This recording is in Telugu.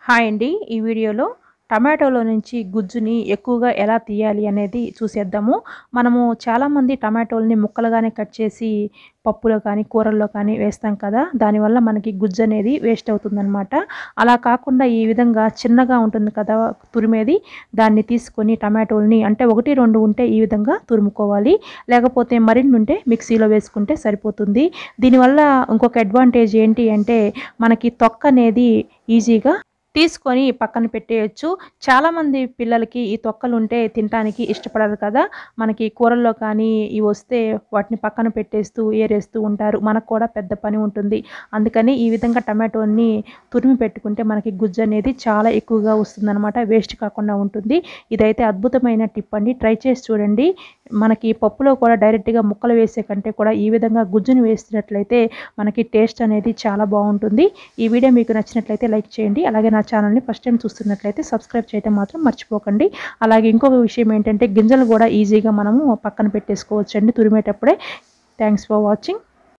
హాయ్ అండి ఈ వీడియోలో టమాటోలో నుంచి గుజ్జుని ఎక్కువగా ఎలా తీయాలి అనేది చూసేద్దాము మనము చాలామంది టమాటోల్ని ముక్కలుగానే కట్ చేసి పప్పులో కానీ కూరల్లో కానీ వేస్తాం కదా దానివల్ల మనకి గుజ్జు అనేది వేస్ట్ అవుతుందన్నమాట అలా కాకుండా ఈ విధంగా చిన్నగా ఉంటుంది కదా తురిమేది దాన్ని తీసుకొని టమాటోల్ని అంటే ఒకటి రెండు ఉంటే ఈ విధంగా తురుముకోవాలి లేకపోతే మరిన్ని ఉంటే మిక్సీలో వేసుకుంటే సరిపోతుంది దీనివల్ల ఇంకొక అడ్వాంటేజ్ ఏంటి అంటే మనకి తొక్క అనేది ఈజీగా తీసుకొని పక్కన పెట్టేయచ్చు చాలామంది పిల్లలకి ఈ తొక్కలు ఉంటే తినడానికి ఇష్టపడరు కదా మనకి కూరల్లో కానీ ఇవి వస్తే వాటిని పక్కన పెట్టేస్తూ ఏరేస్తూ ఉంటారు మనకు కూడా పెద్ద పని ఉంటుంది అందుకని ఈ విధంగా టమాటోని తురిమి పెట్టుకుంటే మనకి గుజ్జు అనేది చాలా ఎక్కువగా వస్తుందన్నమాట వేస్ట్ కాకుండా ఉంటుంది ఇదైతే అద్భుతమైన టిప్ అండి ట్రై చేసి చూడండి మనకి పప్పులో కూడా డైరెక్ట్గా ముక్కలు వేసే కంటే కూడా ఈ విధంగా గుజ్జుని వేసినట్లయితే మనకి టేస్ట్ అనేది చాలా బాగుంటుంది ఈ వీడియో మీకు నచ్చినట్లయితే లైక్ చేయండి అలాగే నా ఛానల్ని ఫస్ట్ టైం చూస్తున్నట్లయితే సబ్స్క్రైబ్ చేయడం మాత్రం మర్చిపోకండి అలాగే ఇంకొక విషయం ఏంటంటే గింజలు కూడా ఈజీగా మనము పక్కన పెట్టేసుకోవచ్చు అండి తురిమేటప్పుడే థ్యాంక్స్ ఫర్ వాచింగ్